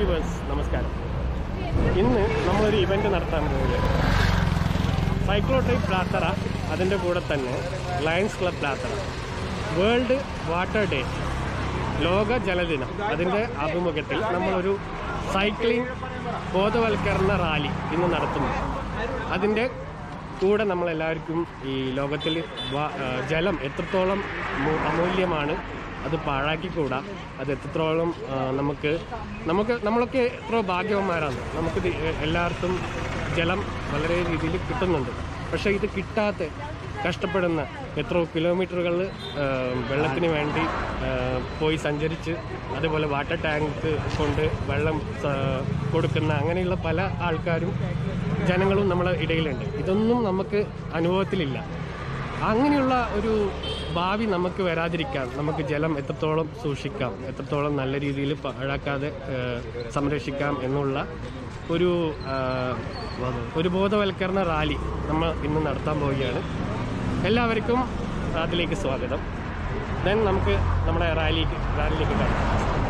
Viewers നമസ്കാരം ഇന്ന് നമ്മളൊരു ഇവന്റ് നടത്താൻ പോവുകയാണ് സൈക്ലോട്രൈപ്പ് പ്ലാത്തറ അതിൻ്റെ കൂടെ തന്നെ Lions Club Plathara world water day ലോക ജലദിനം അതിൻ്റെ ആഭിമുഖ്യത്തിൽ നമ്മളൊരു സൈക്ലിംഗ് ബോധവൽക്കരണ റാലി ഇന്ന് നടത്തുന്നു അതിൻ്റെ കൂടെ നമ്മളെല്ലാവർക്കും ഈ ലോകത്തിൽ വ- ആ, ജലം എത്രത്തോളം മു- അമൂല്യമാണ് അത് പാഴാക്കിക്കൂടാ അത് എത്രത്തോളം ആ, നമുക്ക് നമുക്ക് നമ്മളൊക്കെ എത്രയോ ഭാഗ്യവന്മാരാണ് നമുക്ക് ഇത് എല്ലാവർക്കും ജലം വളരെ രീതിയിൽ കിട്ടുന്നുണ്ട് പക്ഷേ ഇത് കിട്ടാത്ത കഷ്ടപ്പെടുന്ന എത്രയോ കിലോമീറ്ററുകൾ വെള്ളത്തിന് വേണ്ടി ആ, പോയി സഞ്ചരിച്ച് അതേപോലെ വാട്ടർ ടാങ്ക് കൊണ്ട് വെള്ളം സ- കൊടുക്കുന്ന അങ്ങനെയുള്ള പല ആൾക്കാരും ജനങ്ങളും നമ്മുടെ ഇടയിലുണ്ട് ഇതൊന്നും നമുക്ക് അനുഭവത്തിലില്ല അങ്ങനെയുള്ള ഒരു ഭാവി നമുക്ക് വരാതിരിക്കാൻ നമുക്ക് ജലം എത്രത്തോളം സൂക്ഷിക്കാം എത്രത്തോളം നല്ല രീതിയിൽ പാഴാക്കാതെ ഏഹ്, സംരക്ഷിക്കാം എന്നുള്ള ഒരു ആഹ്, ഒരു ബോധവൽക്കരണ റാലി നമ്മൾ ഇന്ന് നടത്താൻ പോവുകയാണ് എല്ലാവർക്കും അതിലേക്ക് സ്വാഗതം ദെൻ നമുക്ക് നമ്മുടെ റാലിക്ക് റാലിയിലേക്ക് കടക്കാം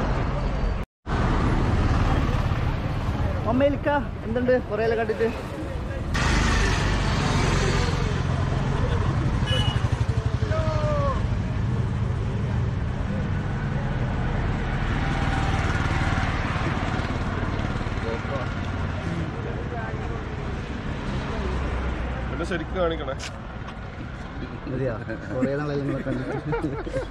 അമ്മയിൽക്ക എന്തുണ്ട് കുറേ കണ്ടിട്ട് എന്നെ ശരിക്കും കാണിക്കണേ മതിയാ കുറേ നാളെല്ലാം നമ്മളെ കണ്ടിട്ട്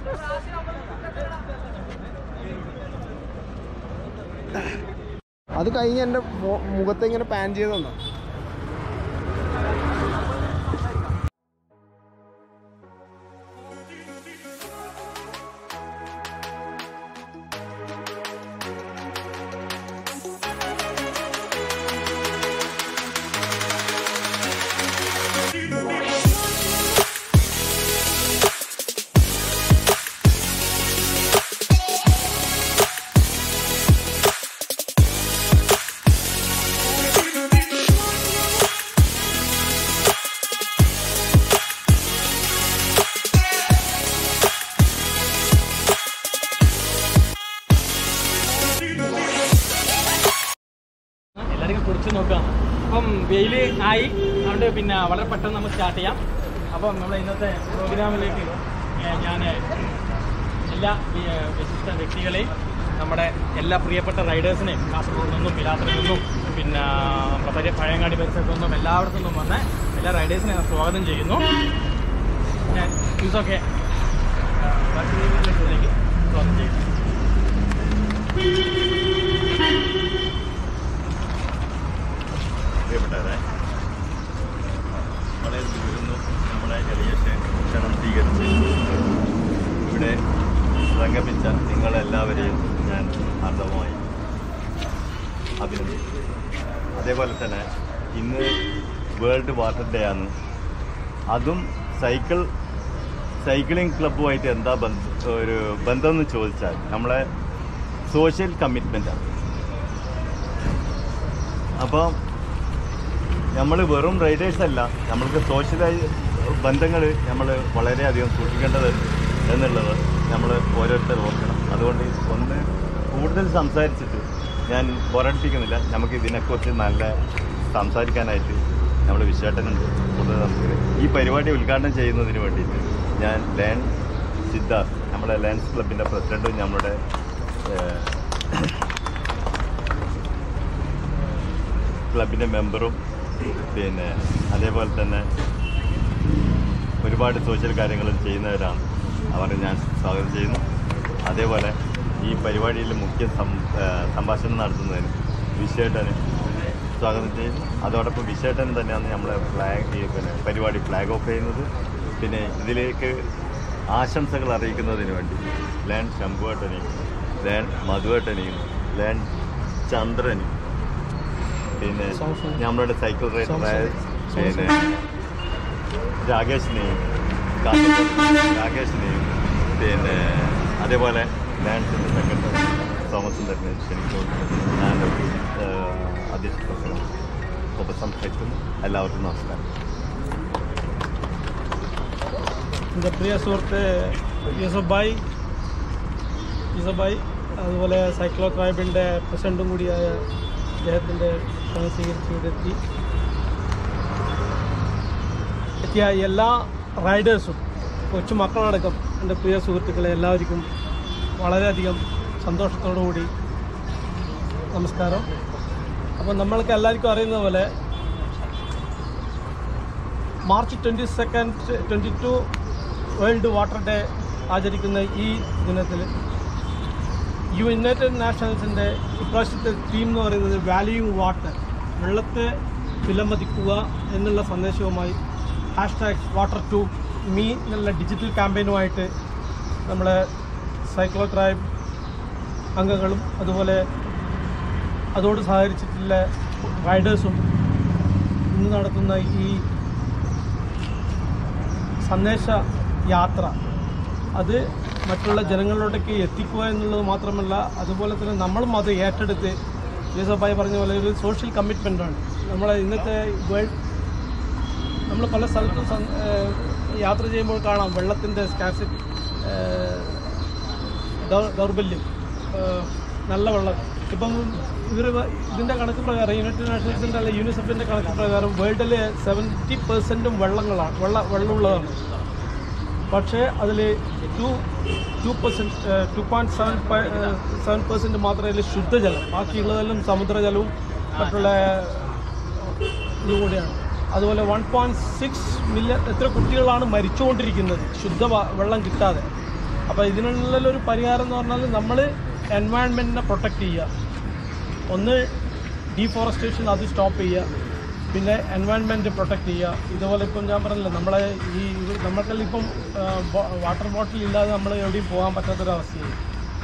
അത് കഴിഞ്ഞ് എന്റെ മോ- മുഖത്ത് ഇങ്ങനെ പാൻ ചെയ്ത് തന്നാ എല്ലാവർക്കും കുറിച്ച് നോക്കാം അപ്പം വെയിൽ ആയി അതുകൊണ്ട് പിന്നെ വളരെ പെട്ടെന്ന് നമുക്ക് സ്റ്റാർട്ട് ചെയ്യാം അപ്പം നമ്മൾ ഇന്നത്തെ പ്രോഗ്രാമിലേക്ക് ഞാൻ എല്ലാ ഏഹ്, വിശിഷ്ട വ്യക്തികളെയും നമ്മുടെ എല്ലാ പ്രിയപ്പെട്ട റൈഡേഴ്സിനെയും കാസർഗോഡ് നിന്നും പിലാത്തിൽ നിന്നും പിന്നെ നമ്മുടെ പഴയ പഴയങ്ങാടി പരിസരത്തു നിന്നും എല്ലായിടത്തു നിന്നും വന്ന എല്ലാ റൈഡേഴ്സിനെയും ഞാൻ സ്വാഗതം ചെയ്യുന്നു ഞാൻ യൂസൊക്കെ ഇതിലേക്ക് സ്വാഗതം ചെയ്യുന്നു പ്രിയപ്പെട്ടവരെ വളരെ ദൂരുന്നു നമ്മുടെ എളിയ ക്ഷണം സ്വീകരിച്ച് ഇവിടെ സംഗമിച്ച നിങ്ങളെല്ലാവരെയും ഞാൻ ഹാർദവമായി അഭിനന്ദിക്കുന്നു അതേപോലെ തന്നെ ഇന്ന് വേൾഡ് വാട്ടർ ഡേ ആണ് അതും സൈക്കിൾ സൈക്ലിംഗ് ക്ലബ്ബുമായിട്ട് എന്താ ബന്ധ ഒരു ബന്ധം എന്ന് ചോദിച്ചാൽ നമ്മളെ സോഷ്യൽ കമ്മിറ്റ്മെൻറ്റാണ് അപ്പോൾ നമ്മൾ വെറും റൈഡേഴ്സ് അല്ല നമ്മൾക്ക് സോഷ്യലായി ബന്ധങ്ങൾ നമ്മൾ വളരെയധികം സൂക്ഷിക്കേണ്ടത് എന്നുള്ളത് നമ്മൾ ഓരോരുത്തർ ഓർക്കണം അതുകൊണ്ട് ഒന്ന് കൂടുതൽ സംസാരിച്ചിട്ട് ഞാൻ പോരടിപ്പിക്കുന്നില്ല നമുക്ക് ഇതിനെക്കുറിച്ച് നല്ല സംസാരിക്കാനായിട്ട് നമ്മൾ വിശേഷനുണ്ട് കൂടുതൽ നമുക്ക് ഈ പരിപാടി ഉദ്ഘാടനം ചെയ്യുന്നതിന് വേണ്ടിയിട്ട് ഞാൻ ലേൺ സിദ്ധാർത്ഥ് നമ്മുടെ ലയൺസ് ക്ലബിൻ്റെ പ്രസിഡൻറ്റും നമ്മുടെ ഏഹ്, ക്ലബിൻ്റെ മെമ്പറും പിന്നെ അതേപോലെ തന്നെ ഒരുപാട് സോഷ്യൽ കാര്യങ്ങളും ചെയ്യുന്നവരാണ് അവരെ ഞാൻ സ്വാഗതം ചെയ്യുന്നു അതേപോലെ ഈ പരിപാടിയിൽ മുഖ്യ സം ആ, സംഭാഷണം നടത്തുന്നതിന് വിശേട്ടന് സ്വാഗതം ചെയ്യുന്നു അതോടൊപ്പം വിശേട്ടൻ തന്നെയാണ് നമ്മളെ ഫ്ലാഗ് ഈ പിന്നെ പരിപാടി ഫ്ലാഗ് ഓഫ് ചെയ്യുന്നത് പിന്നെ ഇതിലേക്ക് ആശംസകൾ അറിയിക്കുന്നതിന് വേണ്ടി ലേൺ ശംഭുവേട്ടനെയും ലേൺ മധുവേട്ടനെയും ലേൺ ചന്ദ്രനെയും പിന്നെ നമ്മളുടെ സൈക്കിൾ റൈഡറായ പിന്നെ രാകേഷിനെയും കാസർഗോഡ് രാകേഷിനെയും പിന്നെ അതേപോലെ ലാൻസിൻ്റെ സെക്രട്ടറി തോമസിൻ്റെ ക്ഷണിച്ചുകൊണ്ട് ഞാൻ അധ്യക്ഷ പ്രസംഗം ഉപസംഹരിക്കുന്നു എല്ലാവർക്കും നമസ്കാരം എൻ്റെ പ്രിയ സുഹൃത്ത് യൂസഫ് ഭായ് യൂസഫ് ഭായ് അതുപോലെ സൈക്ലോ ട്രൈബിൻ്റെ പ്രസിഡൻറ്റും കൂടിയായ അദ്ദേഹത്തിൻ്റെ ക്ഷണം സ്വീകരിച്ച് ഇവിടെ എത്തി എത്തിയ എല്ലാ റൈഡേഴ്സും കൊച്ചു മക്കളടക്കം എൻ്റെ പ്രിയ സുഹൃത്തുക്കളെ എല്ലാവർക്കും വളരെയധികം സന്തോഷത്തോടു കൂടി നമസ്കാരം അപ്പം നമ്മൾക്ക് എല്ലാവർക്കും അറിയുന്ന പോലെ March twenty second twenty two world water day ആചരിക്കുന്ന ഈ ദിനത്തിൽ യുണൈറ്റഡ് നാഷൻസിൻ്റെ ഇപ്രാവശ്യത്തെ തീം എന്ന് പറയുന്നത് വാല്യൂയിങ് വാട്ടർ വെള്ളത്തെ വിലമതിക്കുക എന്നുള്ള സന്ദേശവുമായി ഹാഷ്ടാഗ് വാട്ടർ ടു മീ എന്നുള്ള ഡിജിറ്റൽ ക്യാമ്പയിനുമായിട്ട് നമ്മളെ സൈക്ലോ ട്രൈബ് അംഗങ്ങളും അതുപോലെ അതോട് സഹകരിച്ചിട്ടുള്ള റൈഡേഴ്സും ഇന്ന് നടത്തുന്ന ഈ സന്ദേശ യാത്ര അത് മറ്റുള്ള ജനങ്ങളിലോട്ടേക്ക് എത്തിക്കുക എന്നുള്ളത് മാത്രമല്ല അതുപോലെ തന്നെ നമ്മളും അത് ഏറ്റെടുത്ത് യൂസഫായി പറഞ്ഞ പോലെ ഒരു സോഷ്യൽ കമ്മിറ്റ്മെൻ്റാണ് നമ്മളെ ഇന്നത്തെ വേൾഡ് നമ്മൾ പല സ്ഥലത്തും സൻ- ഏഹ് യാത്ര ചെയ്യുമ്പോൾ കാണാം വെള്ളത്തിൻ്റെ സ്കാസിറ്റി ദൗർബല്യം ഏഹ് നല്ല വെള്ളം ഇപ്പം ഇവർ ഇതിൻ്റെ കണക്ക് പ്രകാരം യുണൈറ്റഡ് നാഷൻസിൻ്റെ അല്ല യൂണിസെഫിൻ്റെ കണക്ക് പ്രകാരം വേൾഡിൽ സെവൻറ്റി പെർസെൻറ്റും വെള്ളങ്ങളാണ് വെള്ള വെള്ളമുള്ളതാണ് പക്ഷേ അതിൽ two two percent two point seven seven percent മാത്രമേ അതിൽ ശുദ്ധജലം ബാക്കിയുള്ളതെല്ലാം സമുദ്രജലവും മറ്റുള്ള ഇതും കൂടിയാണ് അതുപോലെ വൺ പോയിൻറ്റ് സിക്സ് മില്യൺ എത്ര കുട്ടികളാണ് മരിച്ചുകൊണ്ടിരിക്കുന്നത് ശുദ്ധ വ- വെള്ളം കിട്ടാതെ അപ്പോൾ ഇതിനുള്ള ഒരു പരിഹാരം എന്ന് പറഞ്ഞാൽ നമ്മൾ എൻവയൺമെൻറ്റിനെ പ്രൊട്ടക്റ്റ് ചെയ്യുക ഒന്ന് ഡീഫോറസ്റ്റേഷൻ അത് സ്റ്റോപ്പ് ചെയ്യുക പിന്നെ എൻവയൺമെൻറ്റ് പ്രൊട്ടക്റ്റ് ചെയ്യുക ഇതുപോലെ ഇപ്പം ഞാൻ പറഞ്ഞില്ല നമ്മളെ ഈ ഇത് നമുക്കെല്ലാം ഇപ്പം വാട്ടർ ബോട്ടിൽ ഇല്ലാതെ നമ്മൾ എവിടെയും പോകാൻ പറ്റാത്തൊരവസ്ഥയായി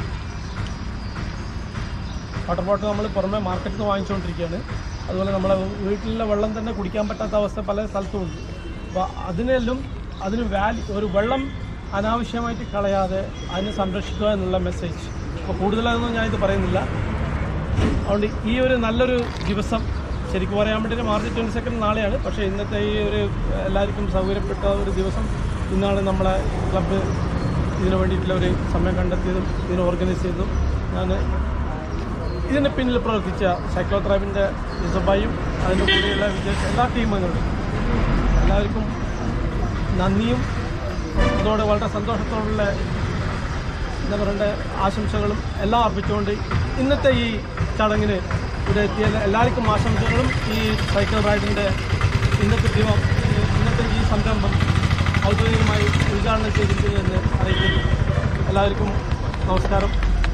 വാട്ടർ ബോട്ടിൽ നമ്മൾ പുറമെ മാർക്കറ്റിൽ നിന്ന് വാങ്ങിച്ചുകൊണ്ടിരിക്കുകയാണ് അതുപോലെ നമ്മളെ വീട്ടിലെ വെള്ളം തന്നെ കുടിക്കാൻ പറ്റാത്ത അവസ്ഥ പല സ്ഥലത്തും ഉണ്ട് അപ്പോൾ അതിനെല്ലാം അതിന് വാല്യൂ ഒരു വെള്ളം അനാവശ്യമായിട്ട് കളയാതെ അതിനെ സംരക്ഷിക്കുക എന്നുള്ള മെസ്സേജ് അപ്പോൾ കൂടുതലൊന്നും ഞാനിത് പറയുന്നില്ല അതുകൊണ്ട് ഈ ഒരു നല്ലൊരു ദിവസം ശരിക്കും പറയാൻ വേണ്ടി മാർച്ച് ട്വൻറ്റി സെക്കൻഡ് നാളെയാണ് പക്ഷേ ഇന്നത്തെ ഈ ഒരു എല്ലാവർക്കും സൗകര്യപ്പെട്ട ഒരു ദിവസം ഇന്നാണ് നമ്മളെ ക്ലബ്ബ് ഇതിനു വേണ്ടിയിട്ടുള്ള ഒരു സമയം കണ്ടെത്തിയതും ഇതിന് ഓർഗനൈസ് ചെയ്തതും ഞാൻ ഇതിന് പിന്നിൽ പ്രവർത്തിച്ച സൈക്ലോ ത്രാബിൻ്റെ യൂസഫായും അതിൻ്റെ കൂടെയുള്ള വിജയിച്ച എല്ലാ ടീമുകളും എല്ലാവർക്കും നന്ദിയും അതോടെ വളരെ സന്തോഷത്തോടുള്ള എന്താ പറയണ്ട ആശംസകളും എല്ലാം അർപ്പിച്ചുകൊണ്ട് ഇന്നത്തെ ഈ ചടങ്ങിന് ഇവിടെ എത്തിയ എല്ലാവർക്കും ആശംസകളും ഈ സൈക്കിൾ റൈഡിൻ്റെ ഇന്നത്തെ ദിവം ഇന്നത്തെ ഈ സംരംഭം ഔദ്യോഗികമായി ഉദ്ഘാടനം ചെയ്തിരിക്കുന്നു എന്ന് അറിയിക്കുന്നു എല്ലാവർക്കും നമസ്കാരം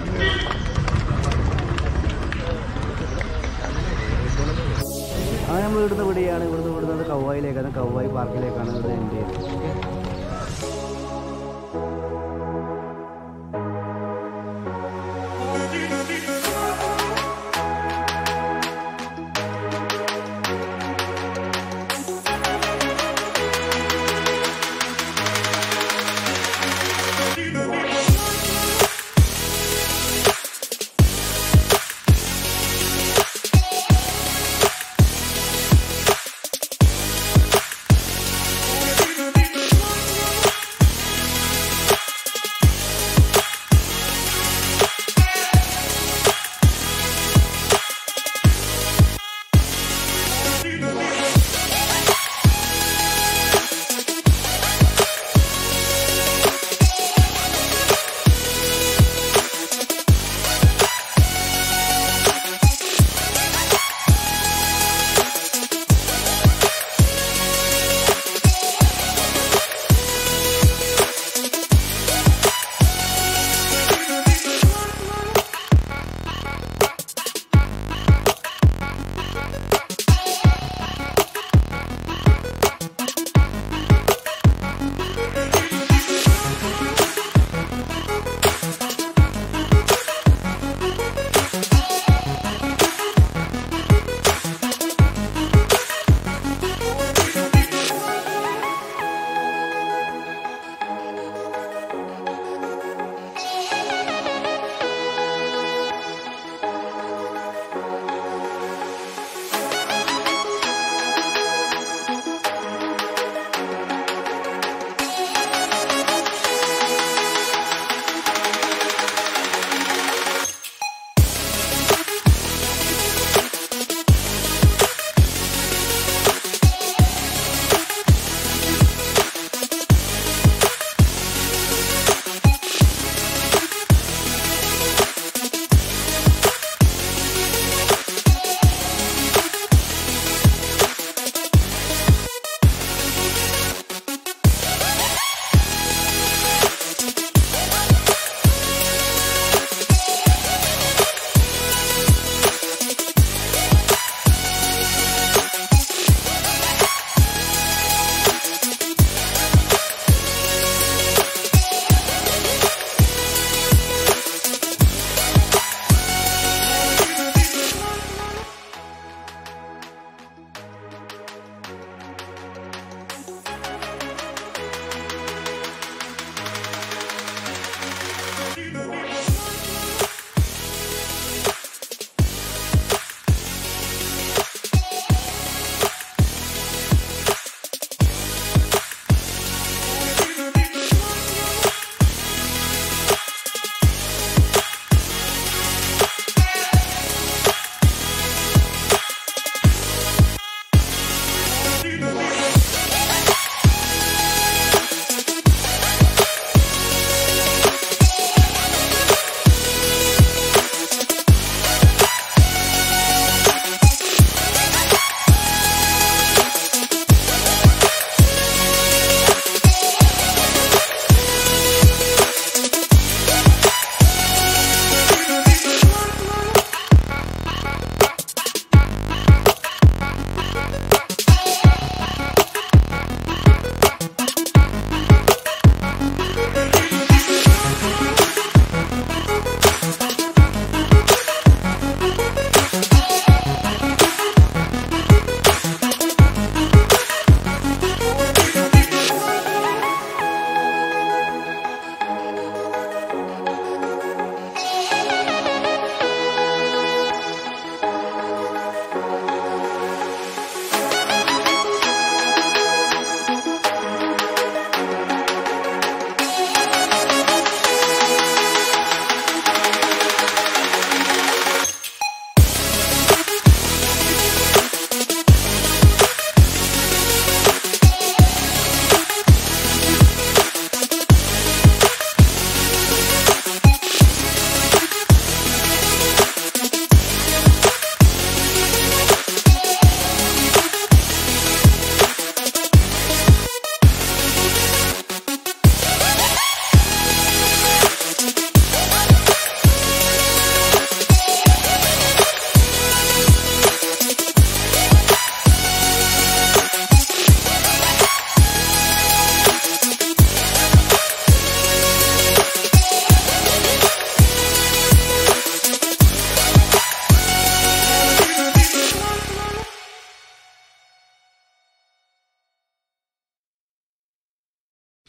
അങ്ങനെ നമ്മൾ ഇവിടുന്ന് വിടുകയാണ് ഇവിടുന്ന് വിടുന്നത് കൗവായിലേക്കാണ് കൗവായി പാർക്കിലേക്കാണ് ഇവിടെ എൻഡ് ചെയ്യുന്നത് ഓക്കെ Thank you.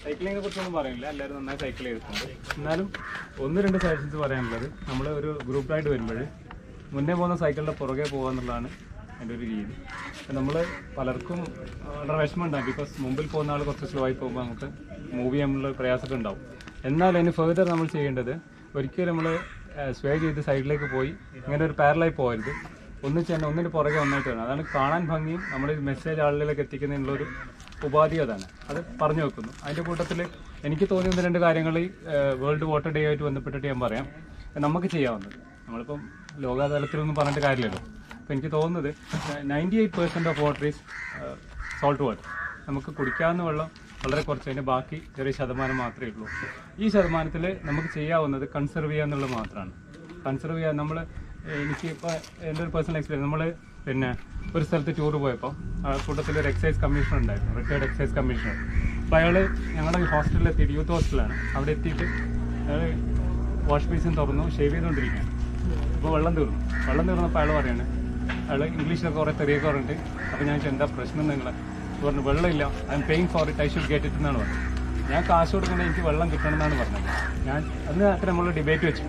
സൈക്ലിങ്ങിനെ കുറിച്ചൊന്നും പറയുന്നില്ല എല്ലാവരും നന്നായി സൈക്കിൾ ചെയ്തിട്ടുണ്ട് എന്നാലും ഒന്ന് രണ്ട് സജഷൻസ് പറയാനുള്ളത് നമ്മൾ ഒരു ഗ്രൂപ്പായിട്ട് വരുമ്പോൾ മുന്നേ പോകുന്ന സൈക്കിളിൻ്റെ പുറകെ പോകുക എന്നുള്ളതാണ് എൻ്റെ ഒരു രീതി നമ്മൾ പലർക്കും വളരെ വിഷമം ഉണ്ടാകും ബിക്കോസ് മുമ്പിൽ പോകുന്ന ആൾ കുറച്ച് സ്ലോ ആയി പോകുമ്പോൾ നമുക്ക് മൂവ് ചെയ്യാനുള്ള പ്രയാസമൊക്കെ ഉണ്ടാവും എന്നാൽ അതിന് ഫെർദർ നമ്മൾ ചെയ്യേണ്ടത് ഒരിക്കലും നമ്മൾ സ്വേ ചെയ്ത് സൈഡിലേക്ക് പോയി ഇങ്ങനെ ഒരു പാരലായി പോകരുത് ഒന്നിച്ച് തന്നെ ഒന്നിന് പുറകെ ഒന്നായിട്ട് വരണം അതാണ് കാണാൻ ഭംഗിയും നമ്മൾ മെസ്സേജ് ആളുകളിലേക്ക് എത്തിക്കുന്നതിനുള്ള ഒരു ഉപാധി അതാണ് അത് പറഞ്ഞു വെക്കുന്നു അതിൻ്റെ കൂട്ടത്തിൽ എനിക്ക് തോന്നിയ ഒന്ന് രണ്ട് കാര്യങ്ങൾ ഈ വേൾഡ് വാട്ടർ ഡേ ആയിട്ട് ബന്ധപ്പെട്ടിട്ട് ഞാൻ പറയാം നമുക്ക് ചെയ്യാവുന്നത് നമ്മളിപ്പം ലോകാതലത്തിലൊന്നും പറഞ്ഞിട്ട് കാര്യമില്ലല്ലോ അപ്പോൾ എനിക്ക് തോന്നുന്നത് ninety eight percent of water is salt water നമുക്ക് കുടിക്കാവുന്ന വെള്ളം വളരെ കുറച്ച് അതിൻ്റെ ബാക്കി ചെറിയ ശതമാനം മാത്രമേ ഉള്ളൂ ഈ ശതമാനത്തിൽ നമുക്ക് ചെയ്യാവുന്നത് കൺസർവ് ചെയ്യുക എന്നുള്ളത് മാത്രമാണ് കൺസർവ് ചെയ്യാൻ നമ്മൾ എനിക്ക് ഇപ്പോൾ എൻ്റെ ഒരു പേഴ്സണൽ എക്സ്പീരിയൻസ് നമ്മൾ പിന്നെ ഒരു സ്ഥലത്ത് ടൂർ പോയപ്പോൾ ആ കൂട്ടത്തിൽ ഒരു എക്സൈസ് കമ്മീഷണർ ഉണ്ടായിരുന്നു റിട്ടയർഡ് എക്സൈസ് കമ്മീഷണർ അപ്പോൾ അയാൾ ഞങ്ങളുടെ ഹോസ്റ്റലിൽ എത്തിയിട്ട് യൂത്ത് ഹോസ്റ്റലാണ് അവിടെ എത്തിയിട്ട് അയാൾ വാഷ് ബേസിൻ തുറന്നു ഷേവ് ചെയ്തുകൊണ്ടിരിക്കുകയാണ് അപ്പോൾ വെള്ളം തീർന്നു വെള്ളം തീർന്നപ്പോൾ അയാൾ പറയാണ് അയാൾ ഇംഗ്ലീഷിലൊക്കെ കുറേ തെറിയൊക്കെ പറഞ്ഞിട്ട് അപ്പോൾ ഞാൻ ചോദിച്ചു, എന്താ പ്രശ്നം നിങ്ങൾ പറഞ്ഞു വെള്ളമില്ല I'm paying for it I should get it എന്നാണ് പറഞ്ഞത് ഞാൻ കാശ് കൊടുക്കണേ എനിക്ക് വെള്ളം കിട്ടണം എന്നാണ് പറഞ്ഞത് ഞാൻ അന്ന് അത്ര നമ്മൾ ഡിബേറ്റ് വെച്ചു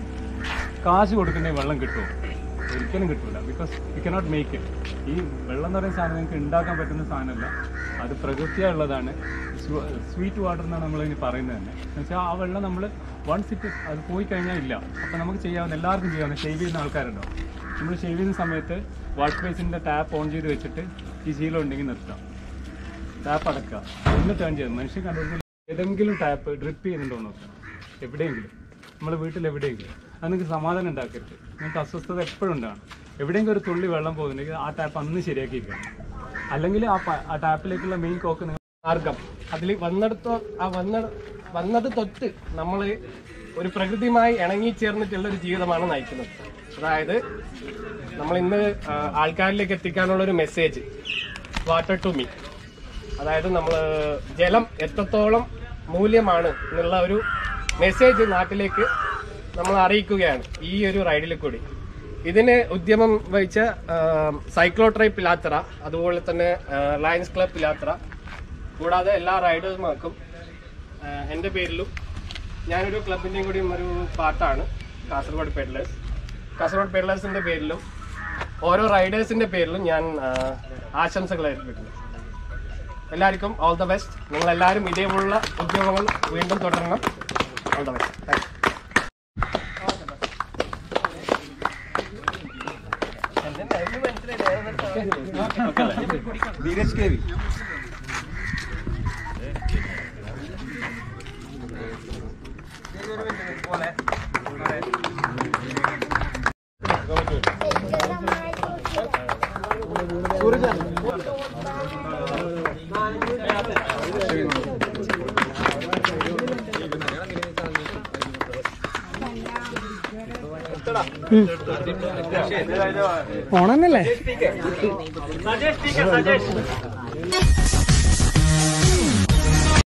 കാശ് കൊടുക്കണ്ടേ വെള്ളം കിട്ടുമോ ഒരിക്കലും കിട്ടില്ല because you cannot make it ഈ വെള്ളം എന്ന് പറയുന്ന സാധനം നിങ്ങൾക്ക് ഉണ്ടാക്കാൻ പറ്റുന്ന സാധനമല്ല അത് പ്രകൃതിയുള്ളതാണ് സ്വീറ്റ് വാട്ടർ എന്നാണ് നമ്മൾ ഇനി പറയുന്നത് തന്നെ എന്നുവെച്ചാൽ ആ വെള്ളം നമ്മൾ വൺസ് ഇറ്റ് അത് പോയി കഴിഞ്ഞാൽ ഇല്ല അപ്പം നമുക്ക് ചെയ്യാവുന്ന എല്ലാവർക്കും ചെയ്യാവുന്ന ഷേവ് ചെയ്യുന്ന ആൾക്കാരുണ്ടാവും നമ്മൾ ഷേവ് ചെയ്യുന്ന സമയത്ത് വാഷ് ബേസിൻ്റെ ടാപ്പ് ഓൺ ചെയ്ത് വെച്ചിട്ട് ഈ ശീലം ഉണ്ടെങ്കിൽ നിർത്താം ടാപ്പ് അടക്കുക ഒന്ന് ടേൺ ചെയ്ത് മനുഷ്യൻ കണ്ടുപിടിച്ച ഏതെങ്കിലും ടാപ്പ് ഡ്രിപ്പ് ചെയ്യുന്നുണ്ടോ എന്ന് നോക്കാം എവിടെയെങ്കിലും നമ്മുടെ വീട്ടിൽ എവിടെയെങ്കിലും അത് നിങ്ങൾക്ക് സമാധാനം ഉണ്ടാക്കരുത് നിങ്ങൾക്ക് അസ്വസ്ഥത എപ്പോഴും ഉണ്ടാകണം എവിടെയെങ്കിലും ഒരു തുള്ളി വെള്ളം പോകുന്നുണ്ടെങ്കിൽ ആ ടാപ്പ് അന്ന് ശരിയാക്കി വെക്കണം അല്ലെങ്കിൽ ആ പ- ആ ടാപ്പിലേക്കുള്ള മെയിൻ കോക്ക് നിങ്ങൾ മാർഗം അതിൽ വന്നിടത്തോ ആ വന്ന വന്നത് തൊട്ട് നമ്മൾ ഒരു പ്രകൃതിയുമായി ഇണങ്ങിച്ചേർന്നിട്ടുള്ള ഒരു ജീവിതമാണ് നയിക്കുന്നത് അതായത് നമ്മൾ ഇന്ന് ആ, ആൾക്കാരിലേക്ക് എത്തിക്കാനുള്ള ഒരു മെസ്സേജ് വാട്ടർ ടു മീ അതായത് നമ്മൾ ജലം എത്രത്തോളം മൂല്യമാണ് എന്നുള്ള ഒരു മെസ്സേജ് നാട്ടിലേക്ക് നമ്മൾ അറിയിക്കുകയാണ് ഈ ഒരു റൈഡിൽ കൂടി ഇതിന് ഉദ്യമം വഹിച്ച സൈക്ലോട്രൈ പിലാത്തറ അതുപോലെ തന്നെ ലയൻസ് ക്ലബ് പിലാത്തറ കൂടാതെ എല്ലാ റൈഡേഴ്സുമാർക്കും എൻ്റെ പേരിലും ഞാനൊരു ക്ലബിൻ്റെയും കൂടി ഒരു പാർട്ടാണ് കാസർഗോഡ് പെഡ്ലേഴ്സ് കാസർഗോഡ് പെഡ്ലേഴ്സിൻ്റെ പേരിലും ഓരോ റൈഡേഴ്സിൻ്റെ പേരിലും ഞാൻ ആ, ആശംസകൾ ഏർപ്പെടുന്നു എല്ലാവർക്കും ഓൾ ദ ബെസ്റ്റ് നിങ്ങൾ എല്ലാവരും ഇതേപോലുള്ള ഉദ്യോഗങ്ങൾ വീണ്ടും തുടരണം all the best thank Sajesh ടീക്ക സജേഷ്